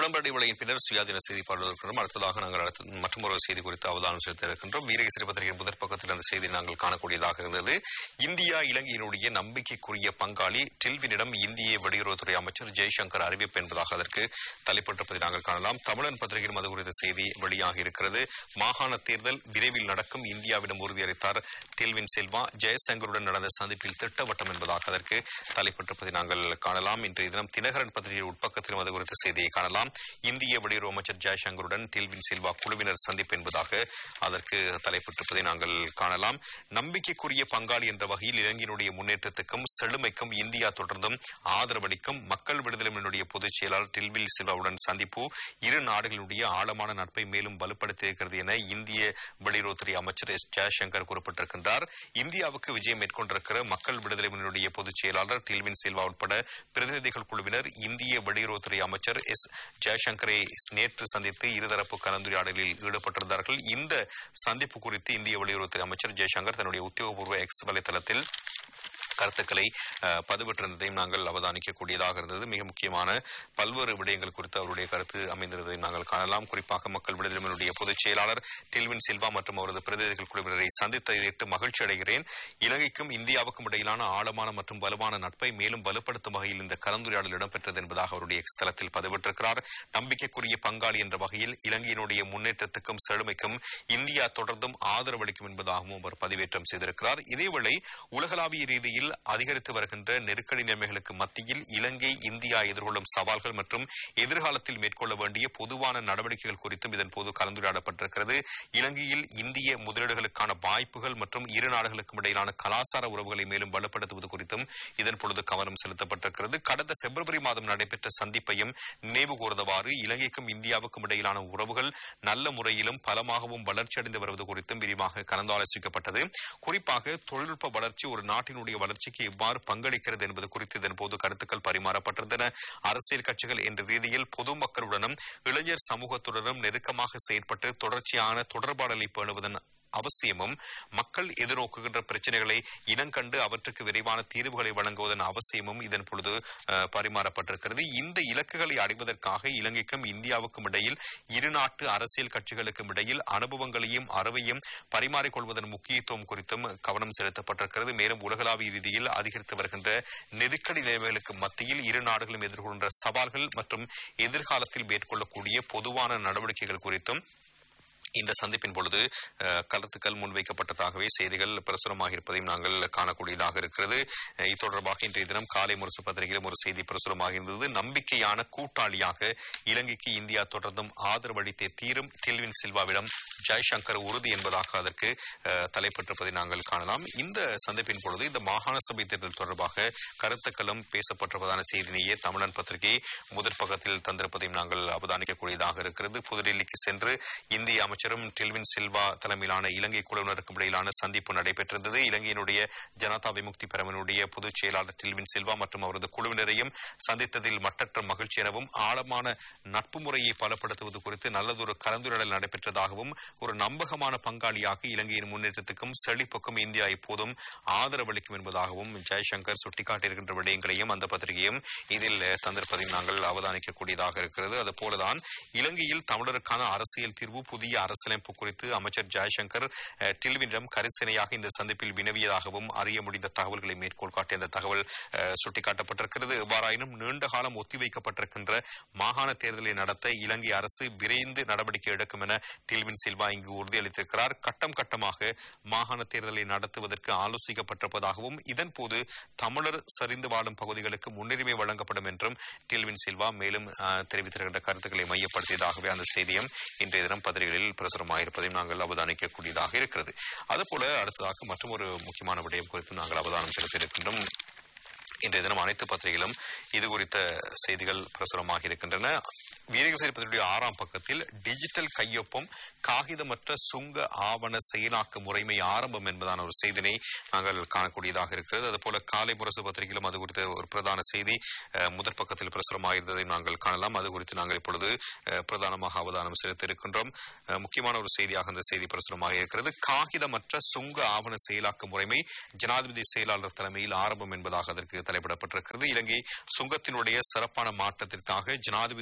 விளம்பர விலையின் பின்னர் சுயாதீன செய்தி பாடுவதற்கும் அடுத்ததாக நாங்கள் அடுத்த மற்றொரு செய்தி குறித்து அவதானம் செலுத்த இருக்கின்றோம் வீரகேசரி பத்திரிகையின் முதற் பக்கத்தில் அந்த செய்தி நாங்கள் காணக்கூடியதாக இருந்தது இந்தியா இலங்கையினுடைய நம்பிக்கைக்குரிய பங்காளி டில்வினிடம் இந்திய வெளியுறவுத்துறை அமைச்சர் ஜெய்சங்கர் அறிவிப்பு என்பதாக அதற்கு தலைப்பட்டிருப்பதை நாங்கள் காணலாம் தமிழன் பத்திரிகையிலும் அது குறித்த செய்தி வெளியாகி இருக்கிறது மாகாண தேர்தல் விரைவில் நடக்கும் இந்தியாவிடம் உறுதியளித்தார் டில்வின் செல்வா ஜெயசங்கருடன் நடந்த சந்திப்பில் திட்டவட்டம் என்பதாக அதற்கு தலைப்பட்டிருப்பதை நாங்கள் காணலாம் இன்றைய தினம் தினகரன் பத்திரிகை உட்பக்கத்திலும் அது குறித்த செய்தியை காணலாம் இந்திய வெளியுறவு அமைச்சர் ஜெயசங்கருடன் டில்வின் சில்வா குழுவினர் சந்திப்பு என்பதாக அதற்கு தலைப்பட்டிருப்பதை நாங்கள் காணலாம் நம்பிக்கைக்குரிய பங்காளி என்ற வகையில் இலங்கையினுடைய முன்னேற்றத்துக்கும் செழுமைக்கும் இந்தியா தொடர்ந்தும் ஆதரவளிக்கும் மக்கள் விடுதலை முன்னுடைய பொதுச் செயலாளர் டில்வில் சில்வாவுடன் சந்திப்பு இரு நாடுகளுடைய ஆழமான நட்பை மேலும் வலுப்படுத்தியிருக்கிறது என இந்திய வெளியுறவுத்துறை அமைச்சர் எஸ் ஜெயசங்கர் குறிப்பிட்டிருக்கின்றார் இந்தியாவுக்கு விஜயம் மேற்கொண்டிருக்கிற மக்கள் விடுதலை முன்னுடைய பொதுச் செயலாளர் டில்வின் சில்வா உட்பட பிரதிநிதிகள் குழுவினர் இந்திய வெளியுறவுத்துறை அமைச்சர் எஸ் ஜெயசங்கரை நேற்று சந்தித்து இருதரப்பு கலந்துரையாடலில் ஈடுபட்டிருந்தார்கள் இந்த சந்திப்பு குறித்து இந்திய வெளியுறவுத்துறை அமைச்சர் ஜெய்சங்கர் தன்னுடைய உத்தியோகபூர்வ எக்ஸ் வலைதளத்தில் கருத்துக்களை அஹ், பதிவிட்டிருந்ததையும் நாங்கள் அவதானிக்கக்கூடியதாக இருந்தது மிக முக்கியமான பல்வேறு விடயங்கள் குறித்து அவருடைய கருத்து அமைந்திருந்ததையும் நாங்கள் காணலாம் குறிப்பாக மக்கள் விடுதலை முன்னுடைய பொதுச் செயலாளர் டில்வின் சில்வா மற்றும் அவரது பிரதிநிதிகள் குழுவினரை சந்தித்ததையிட்டு மகிழ்ச்சி அடைகிறேன் இலங்கைக்கும் இந்தியாவுக்கும் இடையிலான ஆழமான மற்றும் வலுவான நட்பை மேலும் வலுப்படுத்தும் வகையில் இந்த கலந்துரையாடல் இடம்பெற்றது என்பதாக அவருடைய எக்ஸ் தளத்தில் பதிவிட்டிருக்கிறார் நம்பிக்கைக்குரிய பங்காளி என்ற வகையில் இலங்கையினுடைய முன்னேற்றத்துக்கும் செழுமைக்கும் இந்தியா தொடர்ந்தும் ஆதரவளிக்கும் என்பதாகவும் அவர் பதிவேற்றம் செய்திருக்கிறார் இதேவேளை உலகளாவிய ரீதியில் அதிகரித்து வருகின்ற நெருக்கடி நிலைமைகளுக்கு மத்தியில் இலங்கை இந்தியா எதிர்கொள்ளும் சவால்கள் மற்றும் எதிர்காலத்தில் மேற்கொள்ள வேண்டிய பொதுவான நடவடிக்கைகள் குறித்தும் இதன் போது கலந்துரையாடப்பட்டிருக்கிறது இலங்கையில் இந்திய முதலீடுகளுக்கான வாய்ப்புகள் மற்றும் இரு நாடுகளுக்கும் இடையிலான கலாச்சார உறவுகளை மேலும் வலுப்படுத்துவது குறித்தும் இதன் பொழுது கவனம் செலுத்தப்பட்டிருக்கிறது கடந்த பிப்ரவரி மாதம் நடைபெற்ற சந்திப்பையும் நினைவு கூர்ந்தவாறு இலங்கைக்கும் இந்தியாவுக்கும் இடையிலான உறவுகள் நல்ல முறையிலும் பலமாகவும் வளர்ச்சியடைந்து வருவது குறித்தும் விரிவாக கலந்தாலோசிக்கப்பட்டது குறிப்பாக தொழில்நுட்ப வளர்ச்சி ஒரு நாட்டினுடைய வளர்ச்சிக்கு எவ்வாறு பங்களிக்கிறது என்பது குறித்து இதன் போது கருத்துக்கள் பரிமாறப்பட்டிருந்தன அரசியல் கட்சிகள் என்ற ரீதியில் பொதுமக்களுடனும் இளைஞர் சமூகத்துடனும் நெருக்கமாக செயற்பட்டு தொடர்ச்சியான தொடர்பாடலை பேணுவதன் அவசியமும் மக்கள் எதிர்நோக்குகின்ற பிரச்சனைகளை இனங்கண்டு அவற்றுக்கு விரைவான தீர்வுகளை வழங்குவதன் அவசியமும் இதன் பொழுது அஹ், பரிமாறப்பட்டிருக்கிறது இந்த இலக்குகளை அடைவதற்காக இலங்கைக்கும் இந்தியாவுக்கும் இடையில் இரு நாட்டு அரசியல் கட்சிகளுக்கும் இடையில் அனுபவங்களையும் அறிவையும் பரிமாறிக்கொள்வதன் முக்கியத்துவம் குறித்தும் கவனம் செலுத்தப்பட்டிருக்கிறது மேலும் உலகளாவிய ரீதியில் அதிகரித்து வருகின்ற நெருக்கடி நிலைமைகளுக்கு மத்தியில் இரு நாடுகளும் எதிர்கொள்கின்ற சவால்கள் மற்றும் எதிர்காலத்தில் மேற்கொள்ளக்கூடிய பொதுவான நடவடிக்கைகள் குறித்தும் இந்த சந்திப்பின் பொழுது அஹ், கருத்துக்கள் முன்வைக்கப்பட்டதாகவே செய்திகள் பிரசுரமாக இருப்பதையும் நாங்கள் காணக்கூடியதாக இருக்கிறது அஹ், இது தொடர்பாக இன்றைய தினம் காலை முரசு பத்திரிகையிலும் ஒரு செய்தி பிரசுரமாக இருந்தது நம்பிக்கையான கூட்டாளியாக இலங்கைக்கு இந்தியா தொடர்ந்தும் ஆதரவளித்தே தீரும் டில்வின் சில்வாவிடம் ஜெய்சங்கர் உறுதி என்பதாக அதற்கு அஹ், தலைப்பட்டிருப்பதை நாங்கள் காணலாம் இந்த சந்திப்பின் பொழுது இந்த மாகாண சபை தேர்தல் தொடர்பாக கருத்துக்களும் பேசப்பட்டிருப்பதான செய்தியிலேயே தமிழன் பத்திரிகை முதற் பக்கத்தில் தந்திருப்பதையும் நாங்கள் அவதானிக்கக்கூடியதாக இருக்கிறது புதுடில்லிக்கு சென்று இந்திய அமைச்சரும் டில்வின் சில்வா தலைமையிலான இலங்கை குழுவினருக்கும் இடையிலான சந்திப்பு நடைபெற்றிருந்தது இலங்கையினுடைய ஜனதா விமுக்தி பெரமனுடைய பொதுச் செயலாளர் டில்வின் சில்வா மற்றும் அவரது குழுவினரையும் சந்தித்ததில் மட்டற்ற மகிழ்ச்சி எனவும் ஆழமான நட்பு முறையை பலப்படுத்துவது குறித்து நல்லதொரு கலந்துரையாடல் நடைபெற்றதாகவும் ஒரு நம்பகமான பங்காளியாக இலங்கையின் முன்னேற்றத்துக்கும் செழிப்புக்கும் இந்தியா எப்போதும் ஆதரவளிக்கும் என்பதாகவும் ஜெய்சங்கர் சுட்டிக்காட்டியிருக்கின்ற விடயங்களையும் அந்த பத்திரிகையும் இதில் தந்திருப்பதையும் நாங்கள் அவதானிக்கக்கூடியதாக இருக்கிறது அதுபோலதான் இலங்கையில் தமிழருக்கான அரசியல் தீர்வு புதிய அரசியலமைப்பு குறித்து அமைச்சர் ஜெய்சங்கர் அஹ், டில்வினிடம் கரிசனையாக இந்த சந்திப்பில் வினவியதாகவும் அறிய முடிந்த தகவல்களை மேற்கோள் காட்டிய அந்த தகவல் அஹ், சுட்டிக்காட்டப்பட்டிருக்கிறது எவ்வாறாயினும் நீண்ட காலம் ஒத்திவைக்கப்பட்டிருக்கின்ற மாகாண தேர்தலை நடத்த இலங்கை அரசு விரைந்து நடவடிக்கை எடுக்கும் என டில்வின் சில்வா இங்கு உறுதியளித்திருக்கிறார் கட்டம் கட்டமாக மாகாண தேர்தலை நடத்துவதற்கு ஆலோசிக்கப்பட்டிருப்பதாகவும் இதன் போது தமிழர் சரிந்து வாழும் பகுதிகளுக்கு முன்னுரிமை வழங்கப்படும் என்றும் டில்வின் சில்வா மேலும் அஹ், தெரிவித்திருக்கின்ற கருத்துக்களை மையப்படுத்தியதாகவே அந்த செய்தியும் இன்றைய தினம் பத்திரிகைகளில் பிரசுரமாயிருப்பதையும் நாங்கள் அவதானிக்கக்கூடியதாக இருக்கிறது அதுபோல அடுத்ததாக மற்றும் ஒரு முக்கியமான விடயம் குறித்து நாங்கள் அவதானம் செலுத்தியிருக்கின்றோம் இன்றைய தினம் அனைத்து பத்திரிகைகளும் இது குறித்த செய்திகள் பிரசுரமாக இருக்கின்றன வீரகசரி பத்திரிகையுடைய ஆறாம் பக்கத்தில் டிஜிட்டல் கையொப்பம் காகிதமற்ற சுங்க ஆவண செயலாக்க முறைமை ஆரம்பம் என்பதான ஒரு செய்தினை நாங்கள் காணக்கூடியதாக இருக்கிறது அதுபோல காலை முரசு பத்திரிகையிலும் அது குறித்த ஒரு பிரதான செய்தி அஹ், முதற் பக்கத்தில் பிரசுரமாக இருந்ததை நாங்கள் காணலாம் அது குறித்து நாங்கள் இப்பொழுது அஹ், பிரதானமாக அவதானம் செலுத்த இருக்கின்றோம் அஹ், முக்கியமான ஒரு செய்தியாக அந்த செய்தி பிரசுரமாக இருக்கிறது காகிதமற்ற சுங்க ஆவண செயலாக்க முறைமை ஜனாதிபதி செயலாளர் தலைமையில் ஆரம்பம் என்பதாக அதற்கு தலைப்பிடப்பட்டிருக்கிறது இலங்கை சுங்கத்தினுடைய சிறப்பான மாற்றத்திற்காக ஜனாதிபதி அலுவலகத்துடன்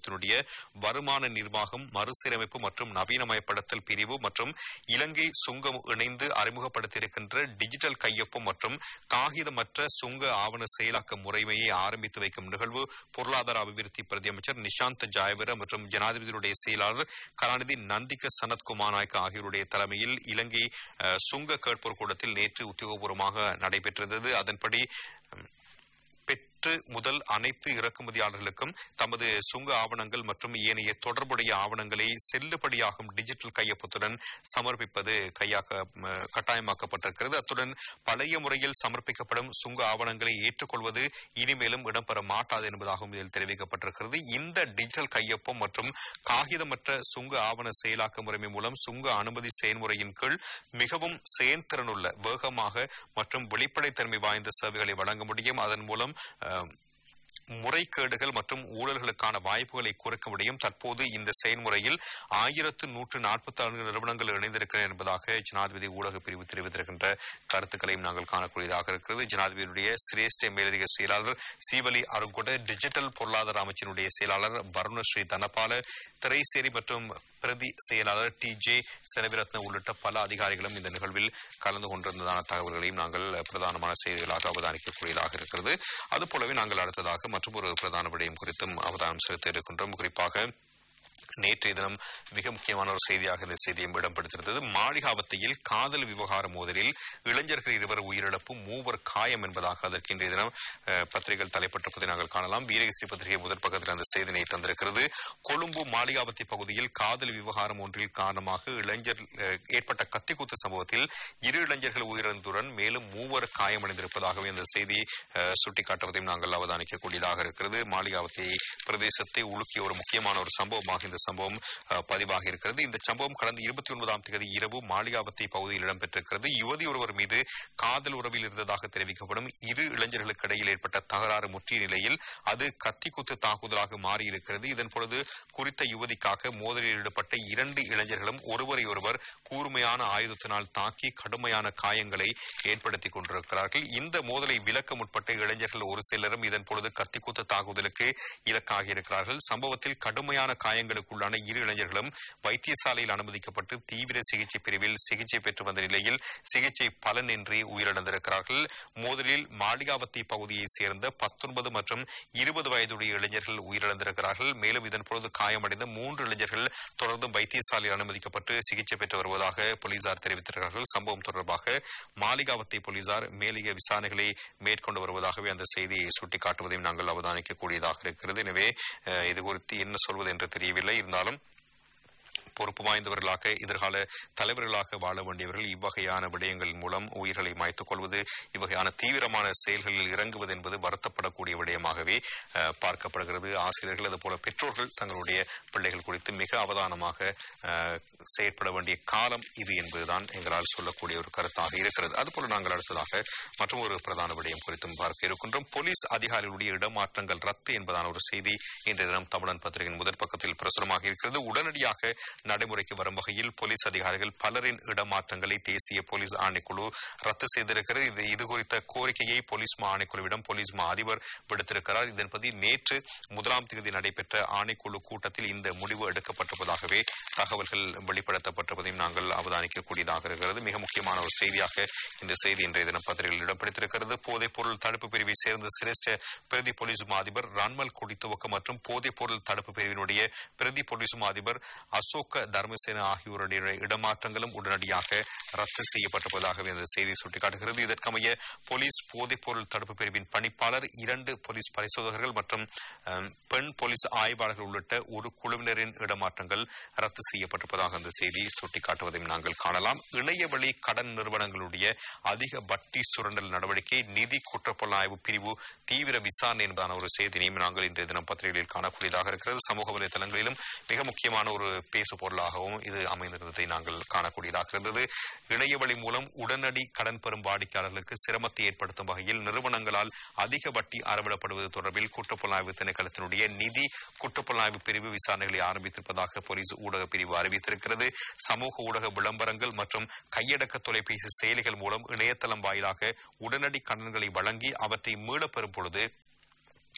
திணைக்களத்தினுடைய வருமான நிர்வாகம் மறுசீரமைப்பு மற்றும் நவீனமயப்படுத்தல் பிரிவு மற்றும் இலங்கை சுங்கம் இணைந்து அறிமுகப்படுத்தியிருக்கின்ற டிஜிட்டல் கையொப்பம் மற்றும் காகிதமற்ற சுங்க ஆவண செயலாக்க முறைமையை ஆரம்பித்து வைக்கும் நிகழ்வு பொருளாதார அபிவிருத்தி பிரதியமைச்சர் நிஷாந்த் ஜாயவீர மற்றும் ஜனாதிபதியுடைய செயலாளர் கலாநிதி நந்திக சனத்குமார் நாயக் ஆகியோருடைய தலைமையில் இலங்கை அஹ், சுங்க கேட்போர் கூடத்தில் நேற்று உத்தியோகபூர்வமாக நடைபெற்றிருந்தது அதன்படி ம், பெற்று முதல் அனைத்து இறக்குமதியாளர்களுக்கும் தமது சுங்க ஆவணங்கள் மற்றும் ஏனைய தொடர்புடைய ஆவணங்களை செல்லுபடியாகும் டிஜிட்டல் கையொப்பத்துடன் சமர்ப்பிப்பது கையாக்க ம, கட்டாயமாக்கப்பட்டிருக்கிறது அத்துடன் பழைய முறையில் சமர்ப்பிக்கப்படும் சுங்க ஆவணங்களை ஏற்றுக்கொள்வது இனிமேலும் இடம்பெற மாட்டாது என்பதாகவும் இதில் தெரிவிக்கப்பட்டிருக்கிறது இந்த டிஜிட்டல் கையொப்பம் மற்றும் காகிதமற்ற சுங்க ஆவண செயலாக்க முறைமை மூலம் சுங்க அனுமதி செயல்முறையின் கீழ் மிகவும் செயல்திறனுள்ள வேகமாக மற்றும் வெளிப்படைத்தன்மை வாய்ந்த சேவைகளை வழங்க முடியும் அதன் மூலம் அஹ், முறைகேடுகள் மற்றும் ஊழல்களுக்கான வாய்ப்புகளை குறைக்க முடியும் தற்போது இந்த செயல்முறையில் ஆயிரத்து நூற்று நாற்பத்தி நான்கு நிறுவனங்கள் இணைந்திருக்கின்றன என்பதாக ஜனாதிபதி ஊடக பிரிவு தெரிவித்திருக்கின்ற கருத்துக்களையும் நாங்கள் காணக்கூடியதாக இருக்கிறது ஜனாதிபதியுடைய சிரேஷ்ட மேலதிக செயலாளர் சீவலி அருங்கொட டிஜிட்டல் பொருளாதார அமைச்சினுடைய செயலாளர் வருணஸ்ரீ தனபால திரைசேரி மற்றும் பிரதி செயலாளர் டி ஜே செனவிரத்ன உள்ளிட்ட பல அதிகாரிகளும் இந்த நிகழ்வில் கலந்து கொண்டிருந்ததான தகவல்களையும் நாங்கள் பிரதானமான செய்திகளாக அவதானிக்கக்கூடியதாக இருக்கிறது அதுபோலவே நாங்கள் அடுத்ததாக மற்றும் ஒரு பிரதான விடயம் குறித்தும் அவதானம் செலுத்த இருக்கின்றோம் குறிப்பாக நேற்றைய தினம் மிக முக்கியமான ஒரு செய்தியாக இந்த செய்தியும் இடம்பெடுத்திருந்தது மாளிகாவத்தையில் காதல் விவகார மோதலில் இளைஞர்கள் இருவர் உயிரிழப்பு மூவர் காயம் என்பதாக அதற்கு இன்றைய தினம் அஹ், பத்திரிகைகள் தலைப்பட்டிருப்பதை நாங்கள் காணலாம் வீரகேசரி பத்திரிகை முதல் பக்கத்தில் அந்த செய்தினை தந்திருக்கிறது கொழும்பு மாளிகாவத்தை பகுதியில் காதல் விவகாரம் ஒன்றில் காரணமாக இளைஞர் அஹ், ஏற்பட்ட கத்திக்குத்து சம்பவத்தில் இரு இளைஞர்கள் உயிரிழந்துடன் மேலும் மூவர் காயமடைந்திருப்பதாகவே இந்த செய்தி அஹ், சுட்டிக்காட்டுவதையும் நாங்கள் அவதானிக்கக்கூடியதாக இருக்கிறது மாளிகாவத்தை பிரதேசத்தை உலுக்கிய ஒரு முக்கியமான ஒரு சம்பவமாக இந்த சம்பவம் அஹ், பதிவாகி இருக்கிறது இந்த சம்பவம் கடந்த இருபத்தி ஒன்பதாம் தேதி இரவு மாளிகாவத்தை பகுதியில் இடம்பெற்றிருக்கிறது யுவதி ஒருவர் மீது காதல் உறவில் இருந்ததாக தெரிவிக்கப்படும் இரு இளைஞர்களுக்கு இடையில் ஏற்பட்ட தகராறு முற்றிய நிலையில் அது கத்திக்குத்து தாக்குதலாக மாறியிருக்கிறது இதன் பொழுது குறித்த யுவதிக்காக மோதலில் ஈடுபட்ட இரண்டு இளைஞர்களும் ஒருவரை ஒருவர் கூர்மையான ஆயுதத்தினால் தாக்கி கடுமையான காயங்களை ஏற்படுத்திக் கொண்டிருக்கிறார்கள் இந்த மோதலை விலக்க முற்பட்ட இளைஞர்கள் ஒரு சிலரும் இதன் பொழுது கத்திக்குத்து தாக்குதலுக்கு இலக்காகி இருக்கிறார்கள் சம்பவத்தில் கடுமையான காயங்களுக்குள்ளான இரு இளைஞர்களும் வைத்தியசாலையில் அனுமதிக்கப்பட்டு தீவிர சிகிச்சை பிரிவில் சிகிச்சை பெற்று வந்த நிலையில் சிகிச்சை பலனின்றி உயிரிழந்திருக்கிறார்கள் மோதலில் மாளிகாவத்தி பகுதியைச் சேர்ந்த பத்தொன்பது மற்றும் இருபது வயதுடைய இளைஞர்கள் உயிரிழந்திருக்கிறார்கள் மேலும் இதன் பொழுது காயமடைந்த மூன்று இளைஞர்கள் தொடர்ந்தும் வைத்தியசாலையில் அனுமதிக்கப்பட்டு சிகிச்சை பெற்று வருவதாக போலீசார் தெரிவித்திருக்கிறார்கள் சம்பவம் தொடர்பாக மாளிகாவத்தை போலீசார் மேலிய விசாரணைகளை மேற்கொண்டு வருவதாகவே அந்த செய்தியை சுட்டிக்காட்டுவதையும் நாங்கள் அவதானிக்கக்கூடியதாக இருக்கிறது எனவே அஹ், இது குறித்து என்ன சொல்வது என்று தெரியவில்லை இருந்தாலும் பொறுப்பு வாய்ந்தவர்களாக எதிர்கால தலைவர்களாக வாழ வேண்டியவர்கள் இவ்வகையான விடயங்களின் மூலம் உயிர்களை மாய்த்துக் கொள்வது இவ்வகையான தீவிரமான செயல்களில் இறங்குவது என்பது வருத்தப்படக்கூடிய விடயமாகவே அஹ், பார்க்கப்படுகிறது ஆசிரியர்கள் அதுபோல பெற்றோர்கள் தங்களுடைய பிள்ளைகள் குறித்து மிக அவதானமாக அஹ், செயற்பட வேண்டிய காலம் இது என்பதுதான் எங்களால் சொல்லக்கூடிய ஒரு கருத்தாக இருக்கிறது அதுபோல நாங்கள் அடுத்ததாக மற்றும் ஒரு பிரதான விடயம் குறித்தும் பார்க்க இருக்கின்றோம் போலீஸ் அதிகாரிகளுடைய இடமாற்றங்கள் ரத்து என்பதான ஒரு செய்தி இன்றைய தினம் தமிழன் பத்திரிகையின் முதற் பக்கத்தில் பிரசுரமாக இருக்கிறது உடனடியாக நடைமுறைக்கு வரும் வகையில் போலீஸ் அதிகாரிகள் பலரின் இடமாற்றங்களை தேசிய போலீஸ் ஆணைக்குழு ரத்து செய்திருக்கிறது இது இது குறித்த கோரிக்கையை போலீஸ் மா ஆணைக்குழுவிடம் போலீஸ் மா அதிபர் விடுத்திருக்கிறார் இதன்படி நேற்று முதலாம் தேதி நடைபெற்ற ஆணைக்குழு கூட்டத்தில் இந்த முடிவு எடுக்கப்பட்டிருப்பதாகவே தகவல்கள் வெளிப்படுத்தப்பட்டிருப்பதையும் நாங்கள் அவதானிக்கக்கூடியதாக இருக்கிறது மிக முக்கியமான ஒரு செய்தியாக இந்த செய்தி இன்றைய தினம் பத்திரிகையில் இடம் பிடித்திருக்கிறது போதைப் பொருள் தடுப்பு பிரிவை சேர்ந்த சிரேஷ்ட பிரதி போலீஸ் மா அதிபர் ரன்மல் குடித்துவக்க மற்றும் போதைப் பொருள் தடுப்பு பிரிவினுடைய பிரதி போலீஸ் மா அதிபர் அசோக தர்மசேன ஆகியோருடைய இடமாற்றங்களும் உடனடியாக ரத்து செய்யப்பட்டிருப்பதாகவே இந்த செய்தி சுட்டிக்காட்டுகிறது இதற்கமைய போலீஸ் போதைப் பொருள் தடுப்பு பிரிவின் பணிப்பாளர் இரண்டு போலீஸ் பரிசோதகர்கள் மற்றும் அஹ், பெண் போலீஸ் ஆய்வாளர்கள் உள்ளிட்ட ஒரு குழுவினரின் இடமாற்றங்கள் ரத்து செய்யப்பட்டிருப்பதாக அந்த செய்தி சுட்டிக்காட்டுவதையும் நாங்கள் காணலாம் இணையவழி கடன் நிறுவனங்களுடைய அதிக வட்டி சுரண்டல் நடவடிக்கை நிதி குற்றப்புலனாய்வு பிரிவு தீவிர விசாரணை என்பதான ஒரு செய்தியையும் நாங்கள் இன்றைய தினம் பத்திரிகைகளில் காணக்கூடியதாக இருக்கிறது சமூக வலைதளங்களிலும் மிக முக்கியமான ஒரு பேசு பொருளாகவும் இது அமைந்திருந்ததை நாங்கள் காணக்கூடியதாக இருந்தது இணையவழி மூலம் உடனடி கடன் பெறும் வாடிக்கையாளர்களுக்கு சிரமத்தை ஏற்படுத்தும் வகையில் நிறுவனங்களால் அதிக வட்டி அறவிடப்படுவது தொடர்பில் குற்றப்புலனாய்வு திணைக்களத்தினுடைய நிதி குற்றப்புலனாய்வு பிரிவு விசாரணைகளை ஆரம்பித்திருப்பதாக போலீஸ் ஊடக பிரிவு அறிவித்திருக்கிறது சமூக ஊடக விளம்பரங்கள் மற்றும் கையடக்க தொலைபேசி செயலிகள் மூலம் இணையதளம் வாயிலாக உடனடி கடன்களை வழங்கி அவற்றை மீளப் பெறும் பொழுது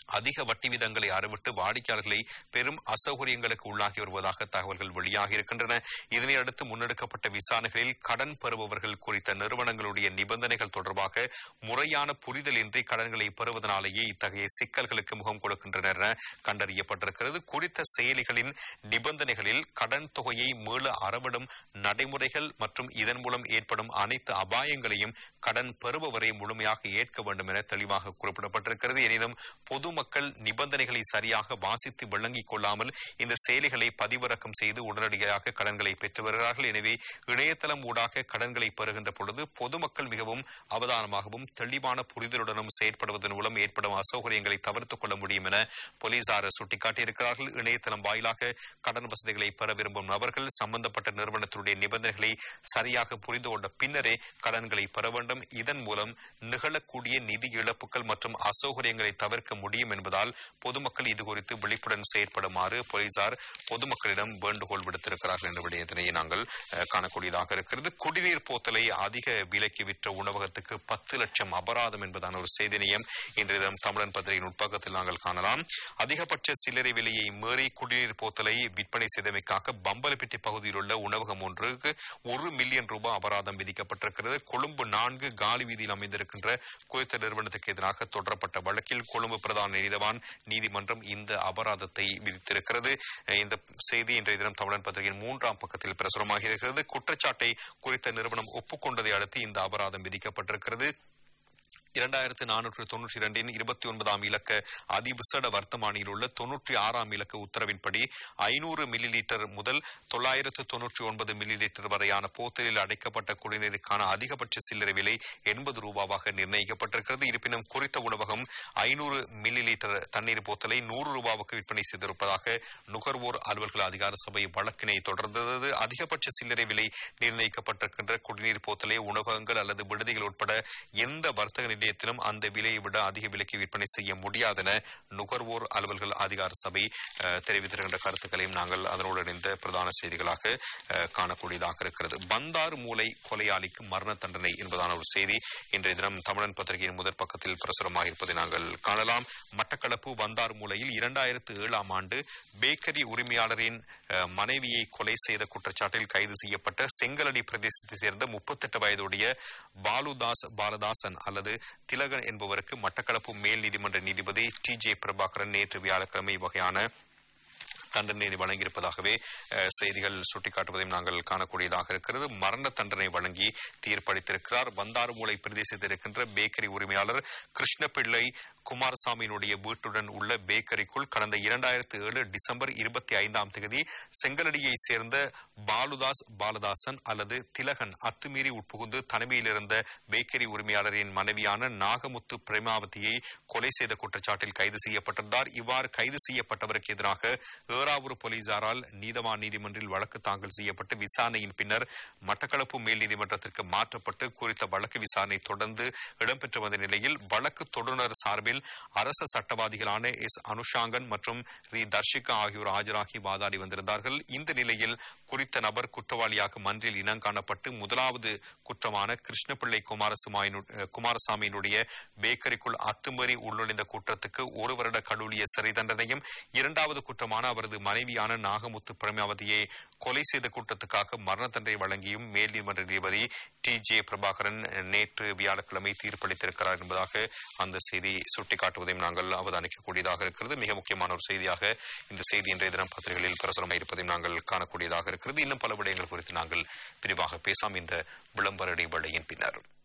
அதிக வட்டி வீதங்களை அறவிட்டு வாடிக்கையாளர்களை பெரும் அசௌகரியங்களுக்கு உள்ளாகி வருவதாக தகவல்கள் வெளியாகி இருக்கின்றன இதனை அடுத்து முன்னெடுக்கப்பட்ட விசாரணைகளில் கடன் பெறுபவர்கள் குறித்த நிறுவனங்களுடைய நிபந்தனைகள் தொடர்பாக முறையான புரிதலின்றி கடன்களை பெறுவதனாலேயே இத்தகைய சிக்கல்களுக்கு முகம் கொடுக்கின்றனர் என கண்டறியப்பட்டிருக்கிறது குறித்த செயலிகளின் நிபந்தனைகளில் கடன் தொகையை மீள அறவிடும் நடைமுறைகள் மற்றும் இதன் மூலம் ஏற்படும் அனைத்து அபாயங்களையும் கடன் பெறுபவரை முழுமையாக ஏற்க வேண்டும் என தெளிவாக குறிப்பிடப்பட்டிருக்கிறது எனினும் பொதுமக்கள் நிபந்தனைகளை சரியாக வாசித்து விளங்கிக் கொள்ளாமல் இந்த செயலிகளை பதிவிறக்கம் செய்து உடனடியாக கடன்களை பெற்று வருகிறார்கள் எனவே இணையதளம் ஊடாக கடன்களை பெறுகின்ற பொழுது பொதுமக்கள் மிகவும் அவதானமாகவும் தெளிவான புரிதலுடனும் செயற்படுவதன் மூலம் ஏற்படும் அசௌகரியங்களை தவிர்த்துக் கொள்ள முடியும் என போலீசார் சுட்டிக்காட்டியிருக்கிறார்கள் இணையதளம் வாயிலாக கடன் வசதிகளை பெற விரும்பும் நபர்கள் சம்பந்தப்பட்ட நிறுவனத்தினுடைய நிபந்தனைகளை சரியாக புரிந்து கொண்ட பின்னரே கடன்களை பெற வேண்டும் இதன் மூலம் நிகழக்கூடிய நிதி இழப்புகள் மற்றும் அசௌகரியங்களை தவிர்க்க முடியும் என்பதால் பொதுமக்கள் இது குறித்து விழிப்புடன் செயற்படுமாறு போலீசார் பொதுமக்களிடம் வேண்டுகோள் விடுத்திருக்கிறார்கள் என்ற விடயத்தினை நாங்கள் அஹ், காணக்கூடியதாக இருக்கிறது குடிநீர் போத்தலை அதிக விலைக்கு விற்ற உணவகத்துக்கு பத்து லட்சம் அபராதம் என்பதான ஒரு செய்தினையும் இன்றைய தினம் தமிழன் பத்திரிகையின் உட்பக்கத்தில் நாங்கள் காணலாம் அதிகபட்ச சில்லறை விலையை மீறி குடிநீர் போத்தலை விற்பனை செய்தமைக்காக பம்பலப்பிட்டி பகுதியில் உள்ள உணவகம் ஒன்றுக்கு ஒரு மில்லியன் ரூபாய் அபராதம் விதிக்கப்பட்டிருக்கிறது கொழும்பு நான்கு காலி வீதியில் அமைந்திருக்கின்ற குறித்த நிறுவனத்துக்கு எதிராக தொடரப்பட்ட வழக்கில் கொழும்பு பிரதான நீதிவான் நீதிமன்றம் இந்த அபராதத்தை விதித்திருக்கிறது அஹ் இந்த செய்தி இன்றைய தினம் தமிழன் பத்திரிகையின் மூன்றாம் பக்கத்தில் பிரசுரமாகி இருக்கிறது குற்றச்சாட்டை குறித்த நிறுவனம் ஒப்புக்கொண்டதை அடுத்து இந்த அபராதம் விதிக்கப்பட்டிருக்கிறது இரண்டாயிரத்து நானூற்று தொன்னூற்றி இரண்டின் இருபத்தி ஒன்பதாம் இலக்க அதிவிசட வர்த்தமானியில் உள்ள தொன்னூற்றி ஆறாம் இலக்க உத்தரவின்படி ஐநூறு மில்லி லிட்டர் முதல் தொள்ளாயிரத்து தொன்னூற்றி ஒன்பது மில்லி லிட்டர் வரையான போத்தலில் அடைக்கப்பட்ட குடிநீருக்கான அதிகபட்ச சில்லறை விலை எண்பது ரூபாவாக நிர்ணயிக்கப்பட்டிருக்கிறது இருப்பினும் குறித்த உணவகம் ஐநூறு மில்லி லிட்டர் தண்ணீர் போத்தலை நூறு ரூபாவுக்கு விற்பனை செய்திருப்பதாக நுகர்வோர் அலுவல்கள் அதிகார சபை வழக்கினை தொடர்ந்தது அதிகபட்ச சில்லறை விலை நிர்ணயிக்கப்பட்டிருக்கின்ற குடிநீர் போத்தலை உணவகங்கள் அல்லது விடுதிகள் உட்பட எந்த வர்த்தக நிலையத்திலும் அந்த விலையை விட அதிக விலைக்கு விற்பனை செய்ய முடியாதென நுகர்வோர் அலுவல்கள் அதிகார சபை அஹ், தெரிவித்திருக்கின்ற கருத்துக்களையும் நாங்கள் அதனோடு இணைந்த பிரதான செய்திகளாக அஹ், காணக்கூடியதாக இருக்கிறது பந்தார் மூலை கொலையாளிக்கு மரண தண்டனை என்பதான ஒரு செய்தி இன்றைய தினம் தமிழன் பத்திரிகையின் முதற் பக்கத்தில் பிரசுரமாக இருப்பதை நாங்கள் காணலாம் மட்டக்களப்பு வந்தார் மூலையில் இரண்டாயிரத்து ஏழாம் ஆண்டு பேக்கரி உரிமையாளரின் அஹ், மனைவியை கொலை செய்த குற்றச்சாட்டில் கைது செய்யப்பட்ட செங்கலடி பிரதேசத்தைச் சேர்ந்த முப்பத்தெட்டு வயதுடைய பாலுதாஸ் பாலதாசன் அல்லது திலகன் என்பவருக்கு மட்டக்களப்பு மேல் நீதிமன்ற நீதிபதி டி ஜே பிரபாகரன் நேற்று வியாழக்கிழமை வகையான தண்டனை வழங்கியிருப்பதாகவே அஹ், செய்திகள் சுட்டிக்காட்டுவதையும் நாங்கள் காணக்கூடியதாக இருக்கிறது மரண தண்டனை வழங்கி தீர்ப்பளித்திருக்கிறார் வந்தாறுமூலை பிரதேசத்தில் இருக்கின்ற பேக்கரி உரிமையாளர் கிருஷ்ணபிள்ளை குமாரசாமியினுடைய வீட்டுடன் உள்ள பேக்கரிக்குள் கடந்த இரண்டாயிரத்து ஏழு டிசம்பர் இருபத்தி ஐந்தாம் தேதி செங்கலடியை சேர்ந்த பாலுதாஸ் பாலதாசன் அல்லது திலகன் அத்துமீறி உட்புகுந்து தனிமையில் இருந்த பேக்கரி உரிமையாளரின் மனைவியான நாகமுத்து பிரேமாவதியை கொலை செய்த குற்றச்சாட்டில் கைது செய்யப்பட்டிருந்தார் இவ்வாறு கைது செய்யப்பட்டவருக்கு எதிராக ஏறாவூர் போலீசாரால் நீதவான் நீதிமன்றில் வழக்கு தாக்கல் செய்யப்பட்டு விசாரணையின் பின்னர் மட்டக்களப்பு மேல் நீதிமன்றத்திற்கு மாற்றப்பட்டு குறித்த வழக்கு விசாரணை தொடர்ந்து இடம்பெற்று வந்த நிலையில் வழக்கு தொடுநர் சார்பில் அரச சட்டவாதிகளான எஸ் அனுஷாங்கன் மற்றும் ரி தர்ஷிகா ஆகியோர் ஆஜராகி வாதாடி வந்திருந்தார்கள் இந்த நிலையில் குறித்த நபர் குற்றவாளியாக மன்றில் இனம் காணப்பட்டு முதலாவது குற்றமான கிருஷ்ணபிள்ளை குமாரசுமாயினு அஹ், குமாரசாமியினுடைய பேக்கரிக்குள் அத்துமீறி உள்நுழைந்த குற்றத்துக்கு ஒரு வருட கடூழிய சிறை தண்டனையும் இரண்டாவது குற்றமான அவரது மனைவியான நாகமுத்து பிரேமாவதியை கொலை செய்த குற்றத்துக்காக மரண தண்டனை வழங்கியும் மேல் நீதிமன்ற நீதிபதி டி ஜே பிரபாகரன் நேற்று வியாழக்கிழமை தீர்ப்பளித்திருக்கிறார் என்பதாக அந்த செய்தி சுட்டிக்காட்டுவதையும் நாங்கள் அவதானிக்கக்கூடியதாக இருக்கிறது மிக முக்கியமான ஒரு செய்தியாக இந்த செய்தி இன்றைய தினம் பத்திரிகைகளில் பிரசுரமாக இருப்பதையும் நாங்கள் காணக்கூடியதாக இருக்கிறது இன்னும் பல விடயங்கள் குறித்து நாங்கள் விரிவாக பேசாம் இந்த விளம்பர இடைவேளையின் பின்னர்